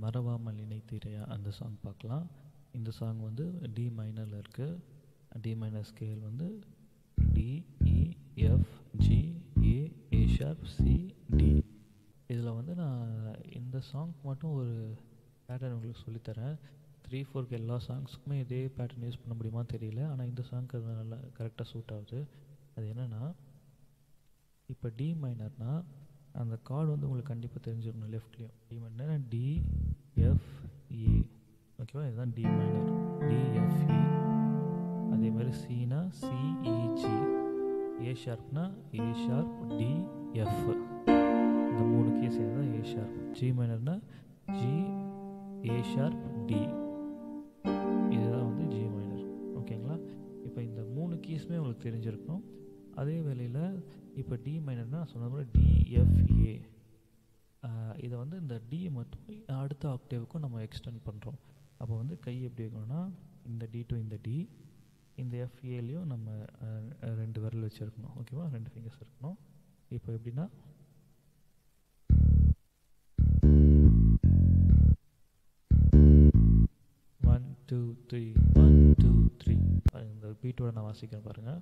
மறவாமல் நினைத்தீரையா அந்த சாங் பார்க்கலாம் இந்த சாங் வந்து டி மைனரில் இருக்குது டி மைனர் ஸ்கேல் வந்து D E F G A A sharp C D இதில் வந்து நான் இந்த சாங்க்கு மட்டும் ஒரு பேட்டர்ன் உங்களுக்கு சொல்லித்தரேன் த்ரீ ஃபோருக்கு எல்லா சாங்ஸுக்குமே இதே பேட்டர்ன் யூஸ் பண்ண முடியுமான்னு தெரியல ஆனால் இந்த சாங்க்கு அது நல்லா கரெக்டாக சூட் ஆகுது அது என்னென்னா இப்போ டி மைனர்னா அந்த கார்டு வந்து உங்களுக்கு கண்டிப்பாக தெரிஞ்சிடணும் லெஃப்ட்லேயும் D minor D F A ஓகேவா இதுதான் டி மைனர் டிஎஃப்இ அதே மாதிரி சினா சிஇஜி ஏ ஷார்ப்னா ஏ ஷார்ப் டி எஃப் இந்த மூணு கீ சேர்ந்து தான் ஏ ஷார்ப் ஜி மைனர்னா ஜி ஏ ஷார்ப் டி இதுதான் வந்து ஜி மைனர் ஓகேங்களா இப்போ இந்த மூணு கீஸுமே உங்களுக்கு தெரிஞ்சிருக்கும் அதே வேளையில் இப்போ டி மைனர்னா சொன்ன மாதிரி டிஎஃப்ஏ இதை வந்து இந்த டி மட்டும் அடுத்த ஆக்டேவுக்கும் நம்ம எக்ஸ்டெண்ட் பண்ணுறோம் அப்போ வந்து கை எப்படி வைக்கணும்னா இந்த டி டு இந்த டி இந்த எஃப்ஏலையும் நம்ம அஹ், ரெண்டு விரல் வச்சுருக்கணும் ஓகேவா ரெண்டு ஃபிங்கர்ஸ் இருக்கணும் இப்போ எப்படின்னா one two three one two three இந்த பீட்டோட நான் வாசிக்கிறேன் பாருங்கள்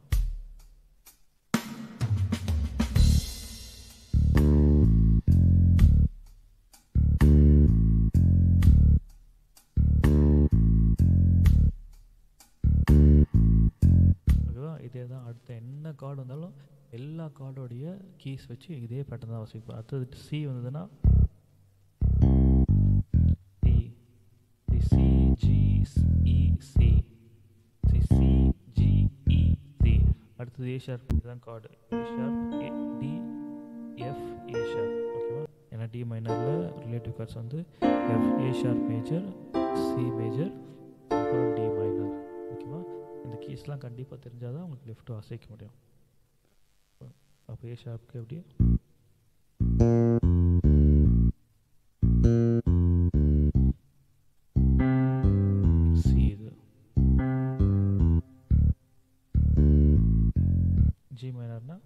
ஓகேவா இதே தான் அடுத்த என்ன கார்டு வந்தாலும் எல்லா கார்டோடைய கீஸ் வச்சு இதே பேட்டர்ன் தான் வாசிப்போம் அடுத்தது சி வந்ததுன்னா C C C G E C C C G E C அடுத்தது ஏ ஷார்ப் இதுதான் chord A sharp A D F A sharp ஓகேவா ஏன்னா டி மைனரில் ரிலேட்டிவ் கார்ட்ஸ் வந்து F A sharp major C major அப்புறம் D minor ஓகேவா இந்த கீஸ்லாம் கண்டிப்பாக தெரிஞ்சால் தான் உங்களுக்கு லெஃப்ட் வாசிக்க முடியும் அப்போ ஏ ஷார்ப்க்கு எப்படி சி இது ஜி மைனர்னா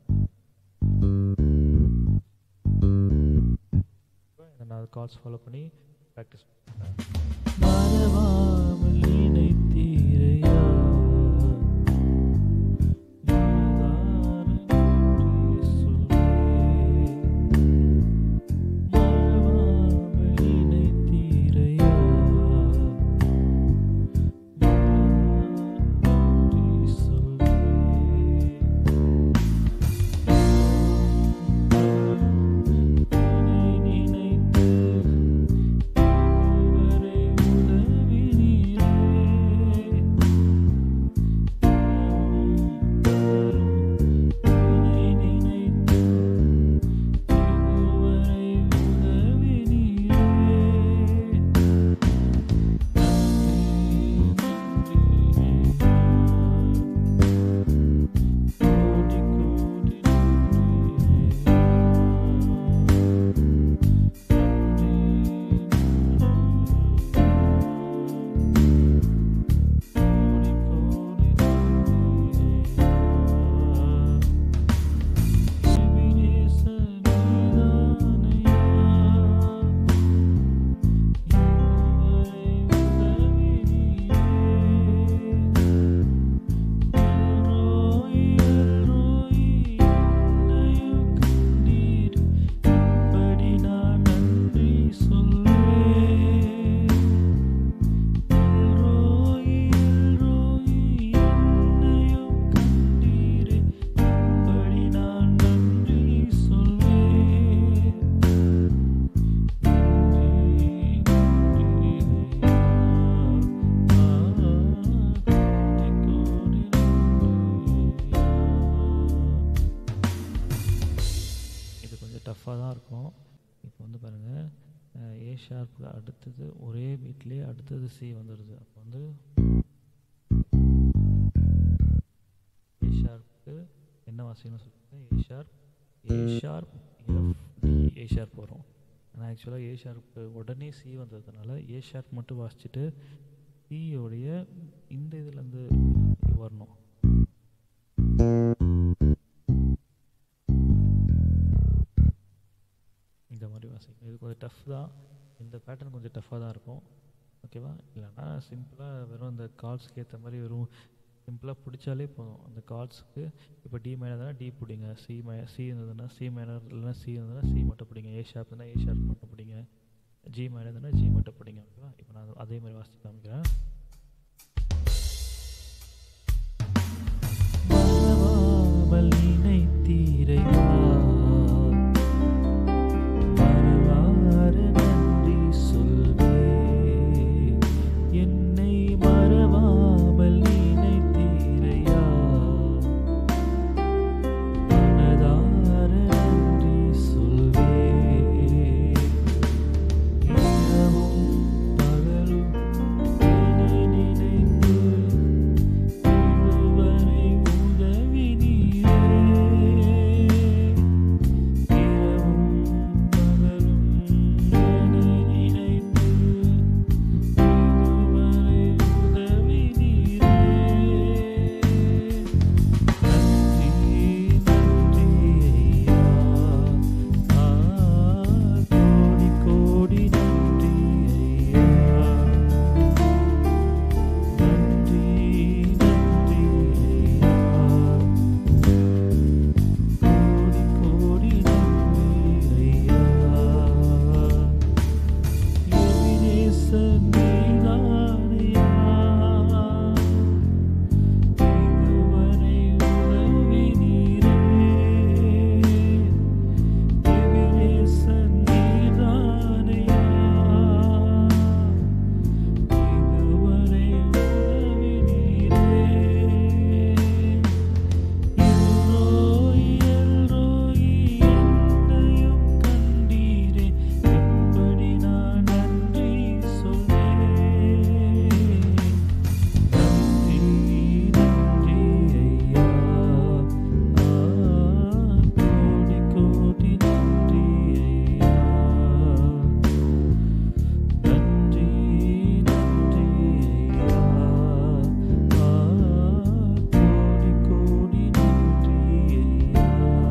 இதை நான் கால்ஸ் ஃபாலோ பண்ணி ப்ராக்டிஸ் பண்ணுறேன் மறவாமல் நினைத்தீரையா மனதார நன்றி சொல்வேன். மறவாமல் நினைத்தீரையா நன்றி சொல்வேன். உன்னை நினைத்து இதுவரை உதவினீரே. உன்னை நினைத்து இதுவரை உதவினீரே. கோடி கோடி இது கொஞ்சம் டஃப்பாக தான் இருக்கும் இப்போ வந்து பாருங்கள் ஏ ஷார்ப்புக்கு அடுத்தது ஒரே பீட்லேயே அடுத்தது சி வந்துடுது அப்போ வந்து ஏ ஷார்ப்புக்கு என்ன வாசிக்கணும்னு சொல்லுங்கள் A sharp A sharp F D A sharp வரும் ஆனால் ஆக்சுவலாக ஏ ஷார்ப்புக்கு உடனே சி வந்ததுனால ஏ ஷார்ப் மட்டும் வாசிச்சுட்டு சியோடைய இந்த இதுலேருந்து வரணும் இந்த மாதிரி வாசிக்கணும் இது கொஞ்சம் டஃப் தான் இந்த பேட்டர்ன் கொஞ்சம் டஃப்பாக தான் இருக்கும் ஓகேவா இல்லைன்னா சிம்பிளாக வெறும் இந்த கார்ட்ஸ்க்கு ஏற்ற மாதிரி வெறும் சிம்பிளாக பிடிச்சாலே போதும் அந்த கார்ட்ஸ்க்கு இப்போ டி மைனர் டி பிடிங்க சி மை சி இருந்ததுன்னா சி மைனர் இல்லைன்னா சி இருந்ததுன்னா சி மட்டும் பிடிங்க ஏ ஷார்ப் இருந்தால் ஏ ஷார்ப் மட்டும் பிடிங்க ஜி மைனர் இருந்ததுன்னா ஜி மட்டும் பிடிங்க ஓகேவா இப்போ நான் அதே மாதிரி வாசித்து காமிக்கிறேன் மறவாமல் நினைத்தீரையா மறவாறு நன்றி சொல்வேன் என்னை மறவாமல் நினைத்தீரையா மனதார நன்றி சொல்வேன் இரவும் பகலும் என்னை நினைத்து இதுவரை உதவினீரே இரவும் பகலும் என்னை நினைத்து இதுவரை உதவினீரே நன்றி நன்றி ஐயா ஆ கோடி கோடி நன்றி ஐயா நன்றி நன்றி ஐயா கோடி கோடி நன்றி ஐயா எபினேசர் நீதானையா இதுவரை உதவினீரே எபினேசர் நீதானையா இதுவரை உதவினீரே எல்ரோய் எல்ரோய் என்னையும் கண்டீரே எப்படி நான் நன்றி சொல்வேன் நன்றி நன்றி ஐயா ஆ கோடி கோடி நன்றி ஐயா நன்றி நன்றி ஐயா ஆ கோடி கோடி நன்றி ஐயா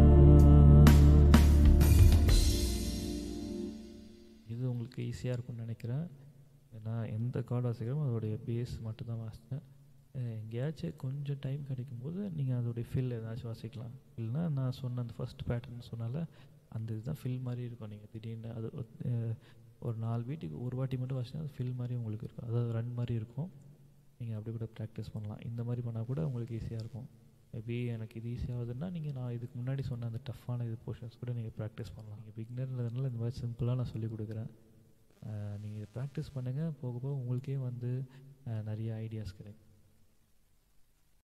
இது உங்களுக்கு ஈஸியாக இருக்கும்னு நினைக்கிறேன் நான் எந்த கார்டு வாசிக்கிறோமோ அதோடைய பேஸ் மட்டும் தான் வாசித்தேன் அஹ் எங்கேயாச்சும் கொஞ்சம் டைம் கிடைக்கும்போது நீங்கள் அதோடைய ஃபில் ஏதாச்சும் வாசிக்கலாம் இல்லைன்னா நான் சொன்ன அந்த ஃபஸ்ட் பேட்டர்ன் சொன்னால அந்த இதுதான் ஃபில் மாதிரி இருக்கும் நீங்கள் திடீர்னு அது ஒத்- அஹ் ஒரு நாலு வீட்டுக்கு ஒரு வாட்டி மட்டும் வாசினா அது ஃபில் மாதிரி உங்களுக்கு இருக்கும் அதாவது ரன் மாதிரி இருக்கும் நீங்கள் அப்படி கூட ப்ராக்டிஸ் பண்ணலாம் இந்த மாதிரி பண்ணால் கூட உங்களுக்கு ஈஸியாக இருக்கும் மேபி எனக்கு இது ஈஸியாகுதுன்னா நீங்கள் நான் இதுக்கு முன்னாடி சொன்ன அந்த டஃப்பான இது போர்ஷன்ஸ் கூட நீங்கள் ப்ராக்டிஸ் பண்ணலாம் நீங்கள் பிகினர்ன்றதுனால இந்த மாதிரி சிம்பிளாக நான் சொல்லிக் கொடுக்குறேன் நீங்கள் ப்ராக்டிஸ் பண்ணுங்கள் போக போக உங்களுக்கே வந்து அஹ், நிறைய ஐடியாஸ் கிடைக்கும்